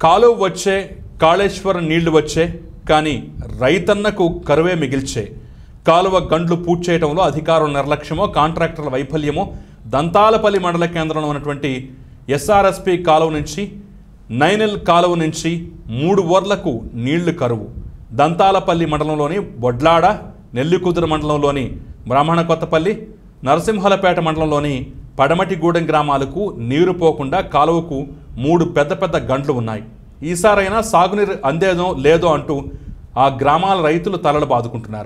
కాలువ వచ్చే కాళేశ్వరం నీళ్లు వచ్చే కానీ రైతన్నకు కరువే మిగిల్చే కాలువ గండ్లు పూర్తి చేయడంలో అధికారుల నిర్లక్ష్యమో కాంట్రాక్టర్ల వైఫల్యమో దంతాలపల్లి మండల కేంద్రంలో ఉన్నటువంటి ఎస్ఆర్ఎస్పి కాలువ నుంచి నైనెల్ కాలువ నుంచి మూడు ఊర్లకు నీళ్లు కరువు దంతాలపల్లి మండలంలోని బొడ్లాడ నెల్లికుదురు మండలంలోని బ్రాహ్మణ కొత్తపల్లి నరసింహలపేట మండలంలోని పడమటిగూడెం గ్రామాలకు నీరు పోకుండా కాలువకు మూడు పెద్ద పెద్ద గంటలు ఉన్నాయి ఈసారైనా సాగునీరు అందేదో లేదో అంటూ ఆ గ్రామాల రైతులు తలలు బాదుకుంటున్నారు